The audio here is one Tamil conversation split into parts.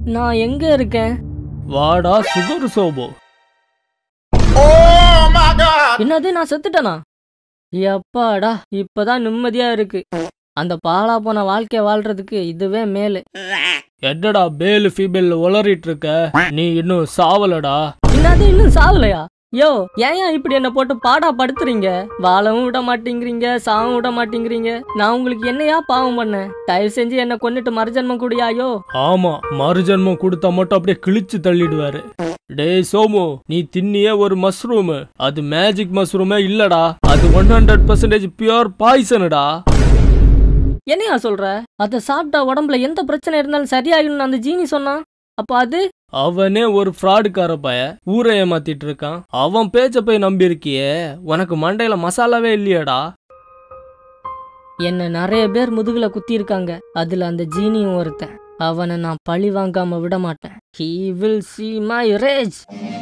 நான் எங்க இருக்கேன் வாடா சுகர் சோபோ என்னது நான் செத்துட்டேனா எப்பாடா இப்பதான் நிம்மதியா இருக்கு அந்த பாலா போன வாழ்க்கை வாழ்றதுக்கு இதுவே மேலு என்னடா பேலு ஃபீமேல் உளறிட்டு இருக்க நீ இன்னும் சாவலடா என்னது இன்னும் சாவலையா யோ ஏன் ஏன் இப்படி என்ன போட்டு பாடா படுத்துறீங்க வாழவும் விட மாட்டேங்கிறீங்க சாவும் விட மாட்டேங்கிறீங்க நான் உங்களுக்கு என்னையா பாவம் பண்ணேன் தயவு செஞ்சு என்ன கொன்னுட்டு மறுஜன்மம் கூடியாயோ ஆமா மறுஜன்மம் கொடுத்தா மட்டும் அப்படியே கிழிச்சு தள்ளிடுவாரு டேய் சோமு நீ தின்னியே ஒரு மஷ்ரூம் அது மேஜிக் மஷ்ரூமே இல்லடா அது ஒன் ஹண்ட்ரட் பர்சன்டேஜ் பியூர் பாய்சனுடா என்னையா சொல்ற அதை சாப்பிட்டா உடம்புல எந்த பிரச்சனை இருந்தாலும் சரியாயிடும் அந்த ஜீனி சொன்னான் அப்ப அது அவனே ஒரு ஃப்ராடுக்கார பய ஊரை ஏமாத்திட்டு இருக்கான் அவன் பேச்ச போய் நம்பி இருக்கியே உனக்கு மண்டையில மசாலாவே இல்லையாடா என்ன நிறைய பேர் முதுகுல குத்தி இருக்காங்க அதுல அந்த ஜீனியும் ஒருத்தன் அவனை நான் பழி வாங்காம விட மாட்டேன் he will see my rage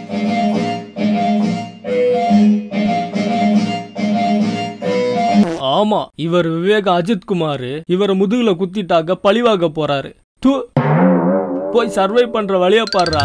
ஆமா இவர் விவேக அஜித் குமார் இவரை முதுகுல குத்திட்டாக்க பழிவாங்க போறாரு தூ போய் சர்வை பண்ற வழியா பாடுறா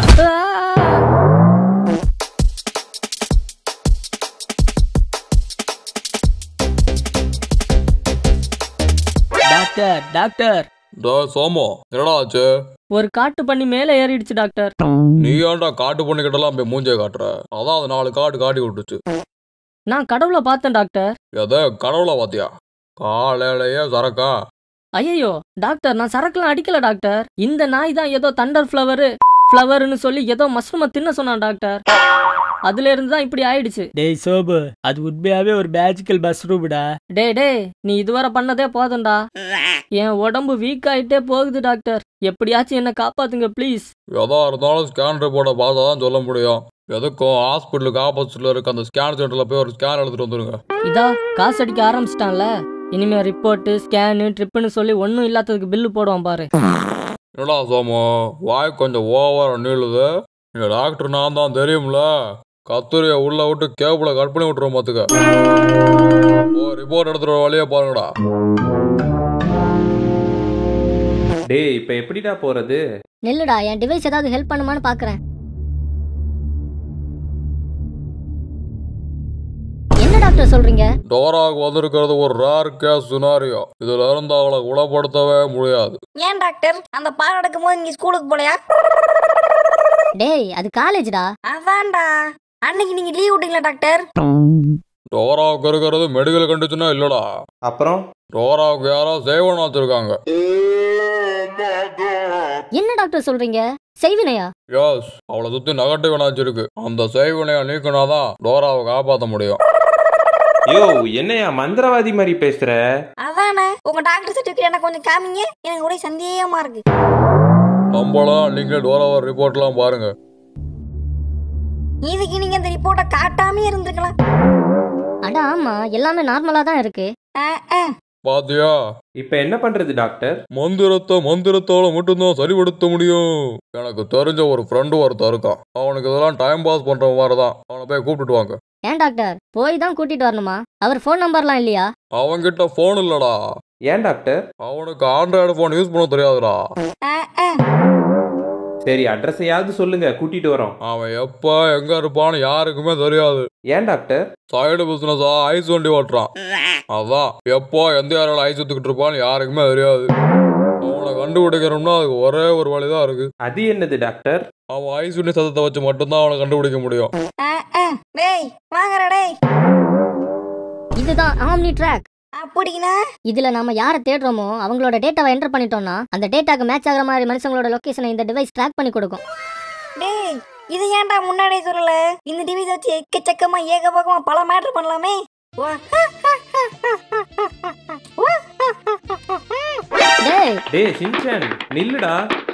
டாக்டர் டாக்டர் டே சோமோ என்னடா ஆச்சு ஒரு காட்டு பண்ணி மேலே ஏறிடுச்சு டாக்டர் நீ ஏன்டா காட்டு பண்ணிக்கிட்டலாம் போய் மூஞ்சே காட்டுற அதான் அது நாலு காட்டு காட்டி விட்டுச்சு நான் கடவுளை பார்த்தேன் டாக்டர் எதை கடவுளா பாத்தியா காலையிலேயே சரக்கா ஐயோ டாக்டர் நான் சரக்குலாம் அடிக்கல டாக்டர் இந்த நாய் தான் ஏதோ தண்டர் ஃப்ளவரு ஃப்ளவர்னு சொல்லி ஏதோ மஷ்ரூமை தின்ன சொன்னான் டாக்டர் அதுல இருந்து தான் இப்படி ஆயிடுச்சு டேய் சோபு அது உண்மையாவே ஒரு மேஜிக்கல் மஷ்ரூம்டா டேய் டேய் நீ இதுவரை பண்ணதே போதும்டா என் உடம்பு வீக் ஆயிட்டே போகுது டாக்டர் எப்படியாச்சும் என்ன காப்பாத்துங்க ப்ளீஸ் எதா இருந்தாலும் ஸ்கேன் ரிப்போர்ட்டை பார்த்தா தான் சொல்ல முடியும் எதுக்கும் ஹாஸ்பிட்டலுக்கு ஆப்போசிட்ல இருக்க அந்த ஸ்கேன் சென்டர்ல போய் ஒரு ஸ்கேன் எடுத்துட்டு வந்துருங்க இதா காசு அடிக்க ஆரம்பிச்சிட்டான்ல இனிமே ரிப்போர்ட்டு ஸ்கேனு ட்ரிப்புன்னு சொல்லி ஒன்றும் இல்லாததுக்கு பில்லு போடுவான் பாரு என்னடா சோமோ வாய் கொஞ்சம் ஓவரா நீளுது நீங்க டாக்டர் நான் தான் தெரியும்ல கத்துரிய உள்ள விட்டு கேபிள கட் பண்ணி விட்டுருவோம் பாத்துக்க ஓ ரிப்போர்ட் எடுத்துட்டு வர வழியே பாருங்கடா டேய் இப்போ எப்படிடா போறது நில்லுடா என் டிவைஸ் ஏதாவது ஹெல்ப் பண்ணுமான்னு பார்க்கறேன் என்ன டாக்டர் சொல்றீங்க டோராவுக்கு வந்திருக்கிறது ஒரு ரேர் கேஸ் சினாரியோ இதுல இருந்து அவளை குணப்படுத்தவே முடியாது ஏன் டாக்டர் அந்த பாடம் எடுக்கும் போது நீங்க ஸ்கூலுக்கு போலையா டேய் அது காலேஜ்டா அதான்டா அன்னைக்கு நீங்க லீவ் விட்டீங்களா டாக்டர் டோராவுக்கு இருக்கிறது மெடிக்கல் கண்டிஷனா இல்லடா அப்புறம் டோராவுக்கு யாரோ சேவன் வச்சிருக்காங்க என்ன டாக்டர் சொல்றீங்க செய்வினையா எஸ் அவளை சுத்தி நெகட்டிவ் எனர்ஜி இருக்கு அந்த சேவனையை நீக்கினாதான் டோராவை காப்பாத்த முடியும் யோ என்னையா மந்திரவாதி மாதிரி பேசுற அதானே உங்க டாக்டர் சர்டிஃபிகேட் எனக்கு கொஞ்சம் காமிங்க எனக்கு ஒரே சந்தேகமா இருக்கு நம்மளாம் நீங்க டோராவை ரிப்போர்ட்லாம் பாருங்க இதுக்கு நீங்க இந்த ரிப்போர்ட்டை காட்டாமே இருந்திருக்கலாம் அட ஆமா எல்லாமே நார்மலா தான் இருக்கு அஹ், அஹ். பாத்தியா இப்போ என்ன பண்றது டாக்டர் மந்திரத்தை மந்திரத்தால மட்டும்தான் சரிப்படுத்த முடியும் எனக்கு தெரிஞ்ச ஒரு ஃப்ரெண்டு ஒருத்தன் இருக்கான் அவனுக்கு இதெல்லாம் டைம் பாஸ் பண்ற மாதிரி தான் அவனை போய் கூப்பிட்டுட்டு வாங்க ஏன் டாக்டர் போய் தான் கூட்டிட்டு வரணுமா அவர் ஃபோன் நம்பர்லாம் இல்லையா அவன்கிட்ட ஃபோன் இல்லடா ஏன் டாக்டர் அவனுக்கு ஆண்ட்ராய்டு ஃபோன் யூஸ் பண்ண தெரியாதுடா அஹ், அஹ். சரி அட்ரஸையாவது சொல்லுங்க கூட்டிட்டு வரோம் அவன் எப்ப எங்க இருப்பான்னு யாருக்குமே தெரியாது ஏன் டாக்டர் சைடு பிசினஸா ஐஸ் வண்டி ஓட்டுறான் அதான் எப்போ எந்த யாரால ஐஸ் ஊத்துக்கிட்டு இருப்பான்னு யாருக்குமே தெரியாது அவனை கண்டுபிடிக்கணும்னா அதுக்கு ஒரே ஒரு வழிதான் இருக்கு அது என்னது டாக்டர் அவன் ஐஸ் வண்டி சத்தத்தை வச்சு மட்டும்தான் அவனை கண்டுபிடிக்க முடியும் அஹ், அஹ். டேய் வாங்கடா டேய் இதுதான் ஆம்னி ட்ராக் அப்படின்னா இதுல நாம யாரை தேடுறோமோ அவங்களோட டேட்டாவை என்டர் பண்ணிட்டோம்னா அந்த டேட்டாக்கு மேட்ச் ஆகுற மாதிரி மனுஷங்களோட லொகேஷனை இந்த டிவைஸ் ட்ராக் பண்ணி கொடுக்கும் டேய் இது ஏன்டா முன்னாடியே சொல்லல இந்த டிவிஸ் வச்சு எக்கச்சக்கமா ஏகபோகமா பல மேட்டர் பண்ணலாமே வா. டேய் டேய் சின்சான் நில்லுடா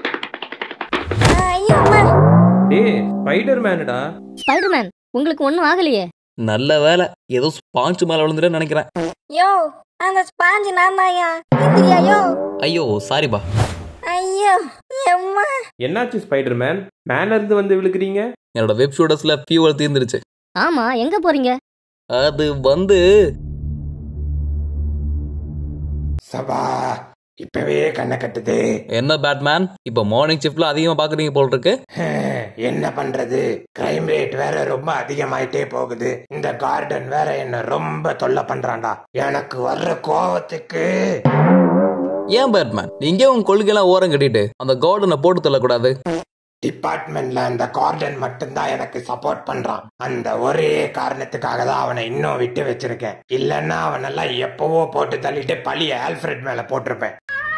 ஐயோ அம்மா. டேய் ஸ்பைடர் மேனுடா ஸ்பைடர்மேன் உங்களுக்கு ஒன்றும் ஆகலையே நல்ல வேலை ஏதோ ஸ்பாஞ்சு மேல விழுந்துட்டேன்னு நினைக்கிறேன் யோ அந்த ஸ்பாஞ்சு நான் தான்யா இந்திரியா யோ ஐயோ சாரிப்பா ஐயோ எம்மா என்னாச்சு ஸ்பைடர் மேன் மேல இருந்து வந்து விழுக்கிறீங்க என்னோட வெப் ஷூட்டர்ஸ்ல ஃபியூவல் தீர்ந்துருச்சு ஆமா எங்க போறீங்க அது வந்து சபா இப்பவே கண்ணை கட்டுது என்ன பேட்மேன் இப்போ மார்னிங் ஷிஃப்ட்ல அதிகமா பாக்குறீங்க போல் இருக்கு என்ன பண்றது கிரைம் ரேட் வேற ரொம்ப அதிகமாயிட்டே போகுது இந்த கார்டன் வேற என்ன ரொம்ப தொல்லை பண்றான்டா எனக்கு வர்ற கோவத்துக்கு ஏன் பேட்மேன் நீங்க உங்க கொள்கையெல்லாம் ஓரம் கட்டிட்டு அந்த கார்டனை போட்டு தள்ளக்கூடாது டிபார்ட்மெண்ட்ல அந்த கார்டன் மட்டும்தான் எனக்கு சப்போர்ட் பண்றான் அந்த ஒரே காரணத்துக்காக தான் அவனை இன்னும் விட்டு வச்சிருக்கேன் இல்லன்னா அவனெல்லாம் எப்பவோ போட்டு தள்ளிட்டு பழிய ஆல்ஃபிரட் மேல போட்டிருப்பேன்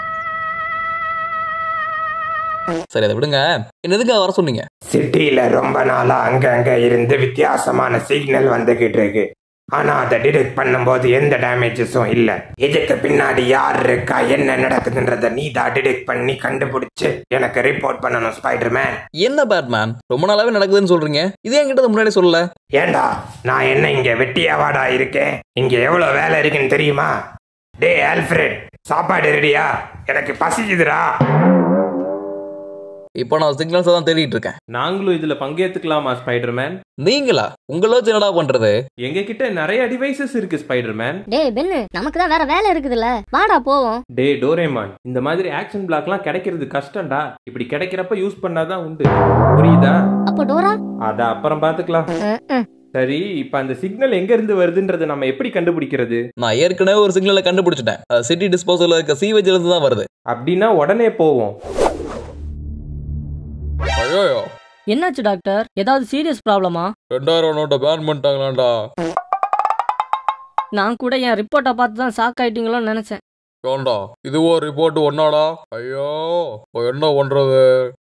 சரி அதை விடுங்க என்ன எதுக்காக வர சொன்னீங்க சிட்டில ரொம்ப நாளா அங்க அங்க இருந்து வித்தியாசமான சிக்னல் வந்துகிட்டு இருக்கு ஆனா அதை டிடெக்ட் பண்ணும்போது எந்த டேமேஜஸும் இல்ல இதுக்கு பின்னாடி யார் இருக்கா என்ன நடக்குதுன்றத நீ தான் டிடெக்ட் பண்ணி கண்டுபிடிச்சு எனக்கு ரிப்போர்ட் பண்ணணும் ஸ்பைடர்மேன் என்ன பேட்மேன் ரொம்ப நாளாவே நடக்குதுன்னு சொல்றீங்க இது என்கிட்ட முன்னாடி சொல்லல ஏண்டா நான் என்ன இங்க வெட்டியாவாடா இருக்கேன் இங்க எவ்வளவு வேலை இருக்குன்னு தெரியுமா டே ஆல்ஃபிரட் சாப்பாடு ரெடியா எனக்கு பசிக்குதுடா இப்போ நான் சிக்னல்ஸ் தான் தேடிட்டு இருக்கேன் நாங்களும் இதுல பங்கேற்றுக்கலாமா ஸ்பைடர்மேன் நீங்களா உங்களை வச்சு என்னடா பண்றது எங்க கிட்ட நிறைய டிவைசஸ் இருக்கு ஸ்பைடர்மேன் டேய் பென்னு நமக்கு தான் வேற வேலை இருக்குதுல்ல வாடா போவோம் டே டோரேமான் இந்த மாதிரி ஆக்ஷன் பிளாக்லாம் கிடைக்கிறது கஷ்டம்டா இப்படி கிடைக்கிறப்ப யூஸ் பண்ணாதான் உண்டு புரியுதா அப்போ டோரா அத அப்புறம் பாத்துக்கலாம் ம், ம். சரி இப்ப அந்த சிக்னல் எங்க இருந்து வருதுன்றதை நம்ம எப்படி கண்டுபிடிக்கிறது நான் ஏற்கனவே ஒரு சிக்னலை கண்டுபிடிச்சிட்டேன் அது சிட்டி டிஸ்போசல் இருக்க சீவேஜ்ல இருந்து தான் வருது அப்படின்னா உடனே போவோம் ஐயோ என்னாச்சு டாக்டர் ஏதாவது சீரியஸ் ப்ராப்ளமா ரெண்டாயிரம் நோட்டை பேன் பண்ணிட்டாங்களாண்டா நான் கூட என் ரிப்போர்ட்டை பார்த்து தான் ஷாக் ஆயிட்டீங்களோன்னு நினைச்சேன் ஏண்டா இதுவோ ரிப்போர்ட் ஒன்னாடா ஐயோ இப்போ என்ன பண்றது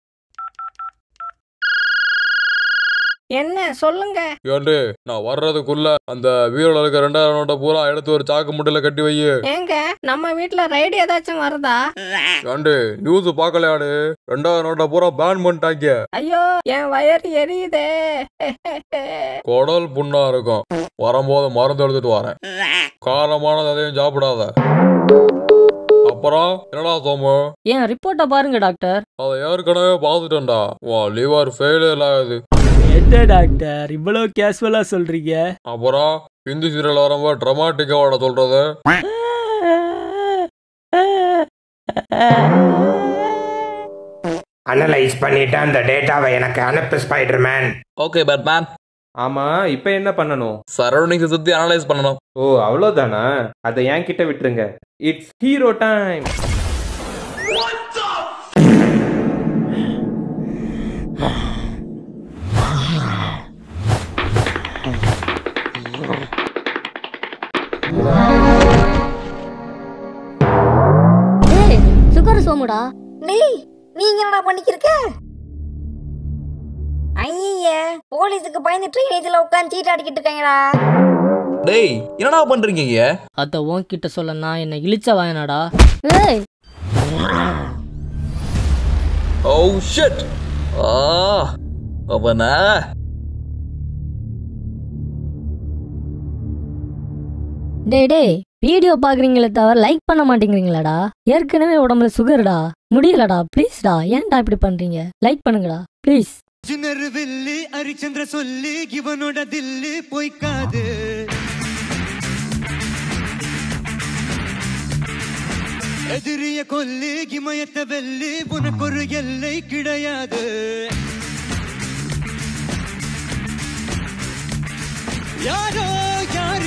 என்ன சொல்லுங்க ஏண்டி நான் வர்றதுக்குள்ள அந்த வீரோட இருக்க ரெண்டாயிரம் நோட்டை பூரா எடுத்து ஒரு சாக்கு முட்டையில கட்டி வை ஏங்க நம்ம வீட்ல ரைடு ஏதாச்சும் வருதா ஏண்டி நியூஸ் பார்க்கலையாடு ரெண்டாயிரம் நோட்டை பூரா பேன் பண்ணிட்டாங்க ஐயோ என் வயறு எரியுதே குடல் புண்ணா இருக்கும் வரும்போது மருந்து எடுத்துட்டு வரேன் காரமானது எதையும் சாப்பிடாத அப்புறம் என்னடா சோமு என் ரிப்போர்ட்டை பாருங்க டாக்டர் அதை ஏற்கனவே பார்த்துட்டேன்டா வா லிவர் ஃபெயிலியர் ஆகுது என்ன டாக்டர் இவ்வளோ கேஷுவலா சொல்றீங்க அப்புறம் ஹிந்தி சீரியல் வரும்போது ட்ரமாட்டிக்காவோட சொல்றது அனலைஸ் பண்ணிட்டு அந்த டேட்டாவை எனக்கு அனுப்பு ஸ்பைடர்மேன் ஓகே பேட்மேன் ஆமா இப்ப என்ன பண்ணணும் சரௌண்டிங்ஸ் சுத்தி அனலைஸ் பண்ணணும் ஓ அவ்வளவுதானா அதை என் கிட்ட விட்டுருங்க இட்ஸ் ஹீரோ டைம் டேய் சுகர் சோமுடா டேய் நீங்க என்னடா பண்ணிக்கிருக்க ஐய போலீஸுக்கு பயந்து ட்ரெயின் இதுல உட்காந்து சீட் அடிக்கிட்டு இருக்காங்கடா டேய் என்னடா பண்றீங்க இங்க அத உன்கிட்ட சொல்ல நான் என்ன இழிச்ச வாயனாடா ஏய் ஓ ஷிட் ஆ அப்பனா டேய் டேய் வீடியோ பாக்குறீங்களே தவிர லைக் பண்ண மாட்டேங்கிறீங்களாடா ஏற்கனவே உடம்புல சுகர்டா முடியலடா ப்ளீஸ்டா ஏன்டா இப்படி பண்றீங்க லைக் பண்ணுங்கடா ப்ளீஸ் ஜுனர்வெல்லி ஹரிச்சந்திர சொல்லி இவனோட தில்லு பொய்க்காது எதிரிய கொல்லி இமயத்த வெல்லி உனக்கு ஒரு எல்லை கிடையாது யாரோ